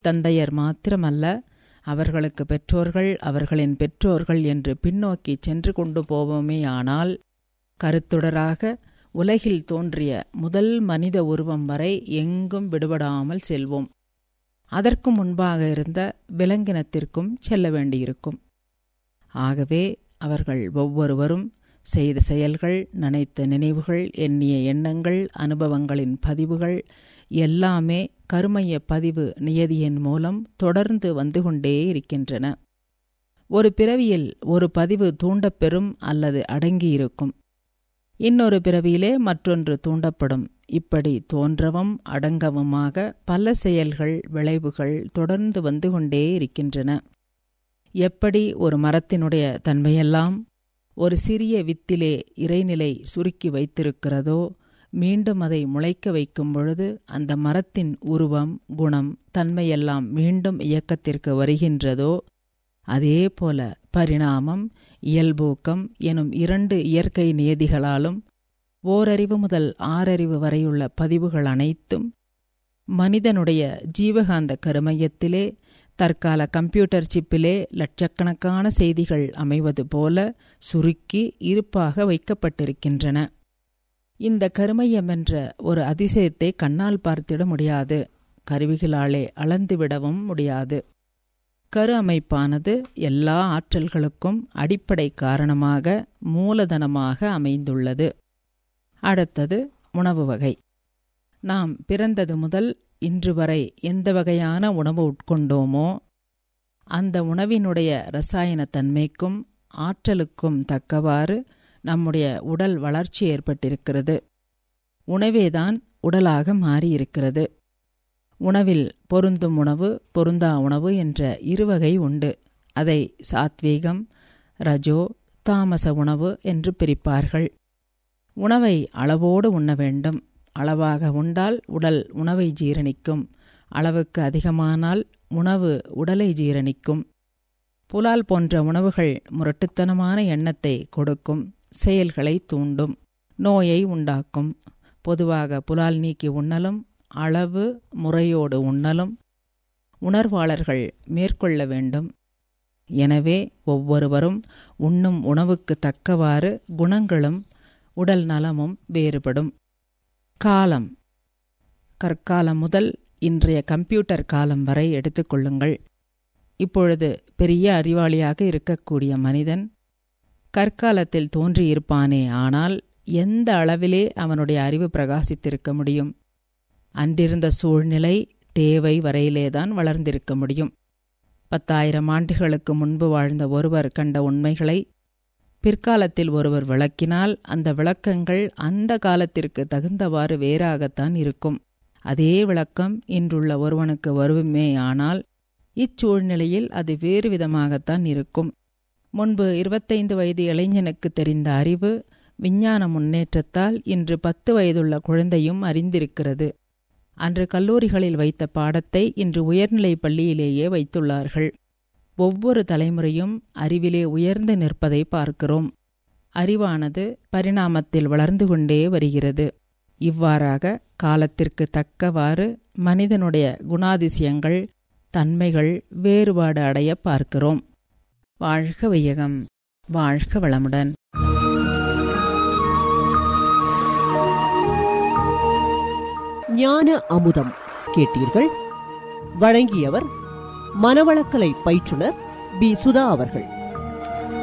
தந்தையர் மாத்திரமல்ல அவர்களுக்கு பெற்றோர்கள் அவர்களின் பெற்றோர்கள் என்று பின்னோக்கி சென்று கொண்டு போவோமேயானால் கருத்துடராக உலகில் தோன்றிய முதல் மனித உருவம் வரை எங்கும் விடுபடாமல் செல்வோம் அதற்கு முன்பாக இருந்த விலங்கினத்திற்கும் செல்ல வேண்டியிருக்கும் ஆகவே அவர்கள் ஒவ்வொருவரும் செய்த செயல்கள் நினைத்த நினைவுகள் எண்ணிய எண்ணங்கள் அனுபவங்களின் பதிவுகள் எல்லாமே கருமைய பதிவு நியதியின் மூலம் தொடர்ந்து வந்து கொண்டே இருக்கின்றன ஒரு பிறவியில் ஒரு பதிவு தூண்டப்பெறும் அல்லது அடங்கியிருக்கும் இன்னொரு பிறவியிலே மற்றொன்று தூண்டப்படும் இப்படி தோன்றவும் அடங்கவுமாக பல செயல்கள் விளைவுகள் தொடர்ந்து வந்து கொண்டே இருக்கின்றன எப்படி ஒரு மரத்தினுடைய தன்மையெல்லாம் ஒரு சிறிய வித்திலே இறைநிலை சுருக்கி வைத்திருக்கிறதோ மீண்டும் அதை முளைக்க வைக்கும் பொழுது அந்த மரத்தின் உருவம் குணம் தன்மையெல்லாம் மீண்டும் இயக்கத்திற்கு வருகின்றதோ அதே போல பரிணாமம் இயல்பூக்கம் எனும் இரண்டு இயற்கை நியதிகளாலும் ஓரறிவு முதல் ஆறறிவு வரையுள்ள பதிவுகள் அனைத்தும் மனிதனுடைய ஜீவகாந்த கருமையத்திலே தற்கால கம்ப்யூட்டர் சிப்பிலே லட்சக்கணக்கான செய்திகள் அமைவது போல சுருக்கி இருப்பாக வைக்கப்பட்டிருக்கின்றன இந்த கருமையம் என்ற ஒரு அதிசயத்தை கண்ணால் பார்த்திட முடியாது கருவிகளாலே அளந்துவிடவும் முடியாது கரு அமைப்பானது எல்லா ஆற்றல்களுக்கும் அடிப்படை காரணமாக மூலதனமாக அமைந்துள்ளது அடுத்தது உணவு வகை நாம் பிறந்தது முதல் இன்று வரை எந்த வகையான உணவு உட்கொண்டோமோ அந்த உணவினுடைய ரசாயன தன்மைக்கும் ஆற்றலுக்கும் தக்கவாறு நம்முடைய உடல் வளர்ச்சி ஏற்பட்டிருக்கிறது உணவேதான் உடலாக மாறியிருக்கிறது உணவில் பொருந்தும் உணவு பொருந்தா உணவு என்ற இருவகை உண்டு அதை சாத்வீகம் ரஜோ தாமச உணவு என்று பிரிப்பார்கள் உணவை அளவோடு உண்ண வேண்டும் அளவாக உண்டால் உடல் உணவை ஜீரணிக்கும் அளவுக்கு அதிகமானால் உணவு உடலை ஜீரணிக்கும் புலால் போன்ற உணவுகள் முரட்டுத்தனமான எண்ணத்தை கொடுக்கும் செயல்களை தூண்டும் நோயை உண்டாக்கும் பொதுவாக புலால் நீக்கி உண்ணலும் அளவு முறையோடு உண்ணலும் உணர்வாளர்கள் மேற்கொள்ள வேண்டும் எனவே ஒவ்வொருவரும் உண்ணும் உணவுக்கு தக்கவாறு குணங்களும் உடல் நலமும் வேறுபடும் காலம் கற்காலம் முதல் இன்றைய கம்ப்யூட்டர் காலம் வரை எடுத்துக்கொள்ளுங்கள் இப்பொழுது பெரிய அறிவாளியாக இருக்கக்கூடிய மனிதன் கற்காலத்தில் தோன்றியிருப்பானே ஆனால் எந்த அளவிலே அவனுடைய அறிவு பிரகாசித்திருக்க முடியும் அன்றிருந்த சூழ்நிலை தேவை வரையிலேதான் வளர்ந்திருக்க முடியும் பத்தாயிரம் ஆண்டுகளுக்கு முன்பு வாழ்ந்த ஒருவர் கண்ட உண்மைகளை பிற்காலத்தில் ஒருவர் விளக்கினால் அந்த விளக்கங்கள் அந்த காலத்திற்கு தகுந்தவாறு வேறாகத்தான் இருக்கும் அதே விளக்கம் இன்றுள்ள ஒருவனுக்கு வருமே ஆனால் இச்சூழ்நிலையில் அது வேறு விதமாகத்தான் இருக்கும் முன்பு இருபத்தைந்து வயது இளைஞனுக்கு தெரிந்த அறிவு விஞ்ஞான முன்னேற்றத்தால் இன்று பத்து வயதுள்ள குழந்தையும் அறிந்திருக்கிறது அன்று கல்லூரிகளில் வைத்த பாடத்தை இன்று உயர்நிலைப் பள்ளியிலேயே வைத்துள்ளார்கள் ஒவ்வொரு தலைமுறையும் அறிவிலே உயர்ந்து நிற்பதை பார்க்கிறோம் அறிவானது பரிணாமத்தில் வளர்ந்து கொண்டே வருகிறது இவ்வாறாக காலத்திற்கு தக்கவாறு மனிதனுடைய குணாதிசயங்கள் தன்மைகள் வேறுபாடு அடைய பார்க்கிறோம் வாழ்க வையகம் வாழ்க வளமுடன் ஞான அமுதம் கேட்டீர்கள் வழங்கியவர் மனவளக்கலை பயிற்றுனர் பி சுதா அவர்கள்